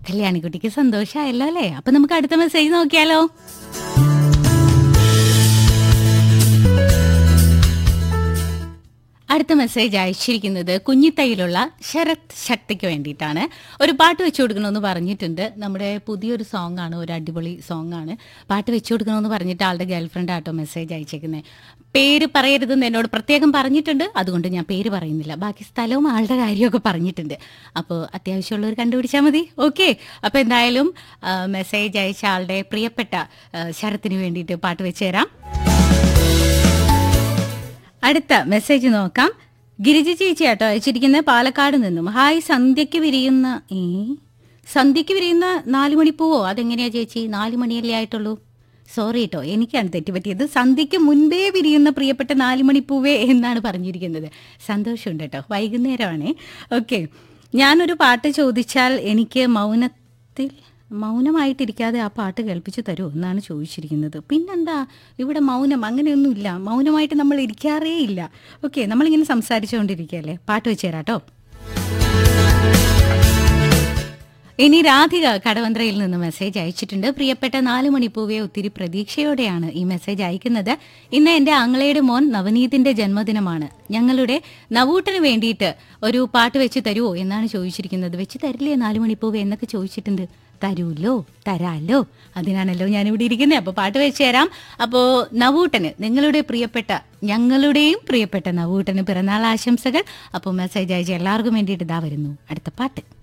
കല്യാണിക്കുട്ടിക്ക് സന്തോഷമായല്ലോ അല്ലേ അപ്പൊ നമുക്ക് അടുത്ത മെസ്സേജ് നോക്കിയാലോ അടുത്ത മെസ്സേജ് അയച്ചിരിക്കുന്നത് കുഞ്ഞിത്തൈയിലുള്ള ശരത് ശക്തിക്ക് വേണ്ടിയിട്ടാണ് ഒരു പാട്ട് വെച്ചു കൊടുക്കണമെന്ന് പറഞ്ഞിട്ടുണ്ട് നമ്മുടെ പുതിയൊരു സോങ് ആണ് ഒരു അടിപൊളി സോങ് ആണ് പാട്ട് വെച്ചു കൊടുക്കണമെന്ന് പറഞ്ഞിട്ട് ആളുടെ ഗേൾഫ്രണ്ട് ആട്ടോ മെസ്സേജ് അയച്ചേക്കുന്നത് പേര് പറയരുതെന്ന് എന്നോട് പ്രത്യേകം പറഞ്ഞിട്ടുണ്ട് അതുകൊണ്ട് ഞാൻ പേര് പറയുന്നില്ല ബാക്കി സ്ഥലവും ആളുടെ കാര്യമൊക്കെ പറഞ്ഞിട്ടുണ്ട് അപ്പോൾ അത്യാവശ്യമുള്ളവർ കണ്ടുപിടിച്ചാൽ മതി ഓക്കെ അപ്പോൾ എന്തായാലും മെസ്സേജ് അയച്ച ആളുടെ പ്രിയപ്പെട്ട ആ, ശരത്തിന് വേണ്ടിയിട്ട് പാട്ട് വെച്ച് തരാം അടുത്ത മെസ്സേജ് നോക്കാം ഗിരിജ ചേച്ചി ആട്ടോ അയച്ചിരിക്കുന്നത് പാലക്കാട് നിന്നും ഹായ് സന്ധ്യയ്ക്ക് വിരിയുന്ന ഏ സന്ധ്യയ്ക്ക് വിരിയുന്ന നാല് മണിപ്പൂവോ അതെങ്ങനെയാ ചേച്ചി നാല് മണിയല്ലേ ആയിട്ടുള്ളൂ സോറി കേട്ടോ എനിക്കാണ് തെറ്റുപറ്റിയത് സന്ധ്യയ്ക്ക് മുൻപേ വിരിയുന്ന പ്രിയപ്പെട്ട നാല് മണിപ്പൂവേ എന്നാണ് പറഞ്ഞിരിക്കുന്നത് സന്തോഷമുണ്ട് കേട്ടോ വൈകുന്നേരമാണേ ഓക്കെ ഞാനൊരു പാട്ട് ചോദിച്ചാൽ എനിക്ക് മൗനത്തിൽ മൗനമായിട്ടിരിക്കാതെ ആ പാട്ട് കേൾപ്പിച്ചു തരുമോ എന്നാണ് ചോദിച്ചിരിക്കുന്നത് പിന്നെന്താ ഇവിടെ മൗനം അങ്ങനെയൊന്നുമില്ല മൗനമായിട്ട് നമ്മൾ ഇരിക്കാറേ ഇല്ല ഓക്കെ നമ്മളിങ്ങനെ സംസാരിച്ചുകൊണ്ടിരിക്കുകയല്ലേ പാട്ട് വെച്ച് തരാം കേട്ടോ ഇനി രാധിക കടവന്ത്രയിൽ നിന്ന് മെസ്സേജ് അയച്ചിട്ടുണ്ട് പ്രിയപ്പെട്ട നാല് മണിപ്പൂവെ ഒത്തിരി പ്രതീക്ഷയോടെയാണ് ഈ മെസ്സേജ് അയക്കുന്നത് ഇന്ന് എന്റെ ആങ്ങളയുടെ മോൻ നവനീതിന്റെ ജന്മദിനമാണ് ഞങ്ങളുടെ നവൂട്ടന് വേണ്ടിയിട്ട് ഒരു പാട്ട് വെച്ച് തരുമോ എന്നാണ് ചോദിച്ചിരിക്കുന്നത് വെച്ച് തരില്ലേ നാല് മണിപ്പൂവെ എന്നൊക്കെ ചോദിച്ചിട്ടുണ്ട് തരൂല്ലോ തരാലോ അതിനാണല്ലോ ഞാനിവിടെ ഇരിക്കുന്നത് അപ്പോൾ പാട്ട് വെച്ച് തരാം അപ്പോൾ നവൂട്ടന് നിങ്ങളുടെ പ്രിയപ്പെട്ട ഞങ്ങളുടെയും പ്രിയപ്പെട്ട നവൂട്ടന് പിറന്നാൾ ആശംസകൾ അപ്പോൾ മെസ്സേജ് അയച്ച എല്ലാവർക്കും വേണ്ടിയിട്ട് ഇതാ വരുന്നു അടുത്ത പാട്ട്